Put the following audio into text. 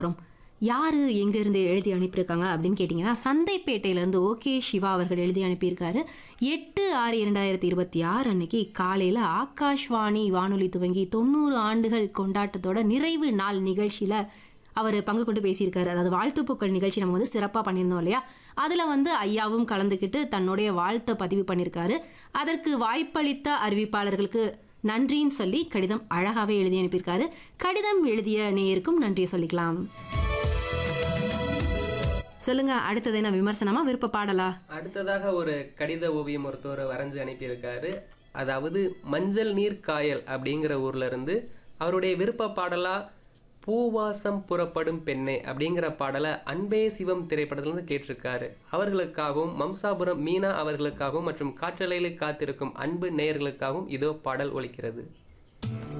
அப்புறம் யாரு எங்கேருந்து எழுதி அனுப்பியிருக்காங்க அப்படின்னு கேட்டிங்கன்னா சந்தைப்பேட்டையிலேருந்து ஓகே சிவா அவர்கள் எழுதி அனுப்பியிருக்காரு எட்டு ஆறு இரண்டாயிரத்தி இருபத்தி ஆறு அன்னைக்கு காலையில் ஆகாஷ்வாணி வானொலி துவங்கி தொண்ணூறு ஆண்டுகள் கொண்டாட்டத்தோட நிறைவு நாள் நிகழ்ச்சியில் அவர் பங்கு கொண்டு பேசியிருக்காரு அதாவது வாழ்த்துப்பூக்கள் நிகழ்ச்சி நம்ம வந்து சிறப்பாக பண்ணியிருந்தோம் இல்லையா அதில் வந்து ஐயாவும் கலந்துக்கிட்டு தன்னுடைய வாழ்த்தை பதிவு பண்ணியிருக்காரு அதற்கு வாய்ப்பளித்த அறிவிப்பாளர்களுக்கு நன்றின்னு சொல்லி கடிதம் அழகாகவே எழுதி அனுப்பியிருக்காரு கடிதம் எழுதிய நேயருக்கும் நன்றியை சொல்லிக்கலாம் சொல்லுங்க அடுத்தது என்ன விமர்சனமா விருப்ப பாடலா அடுத்ததாக ஒரு கடித ஓவியம் ஒருத்தர் வரைஞ்சு அனுப்பியிருக்காரு அதாவது மஞ்சள் நீர் காயல் அப்படிங்கிற ஊர்ல இருந்து அவருடைய விருப்ப பாடலா பூவாசம் புறப்படும் பெண்ணே அப்படிங்கிற பாடலை அன்பே சிவம் திரைப்படத்திலிருந்து கேட்டிருக்காரு அவர்களுக்காகவும் மம்சாபுரம் மீனா அவர்களுக்காகவும் மற்றும் காற்றலையில் காத்திருக்கும் அன்பு நேயர்களுக்காகவும் இதோ பாடல் ஒலிக்கிறது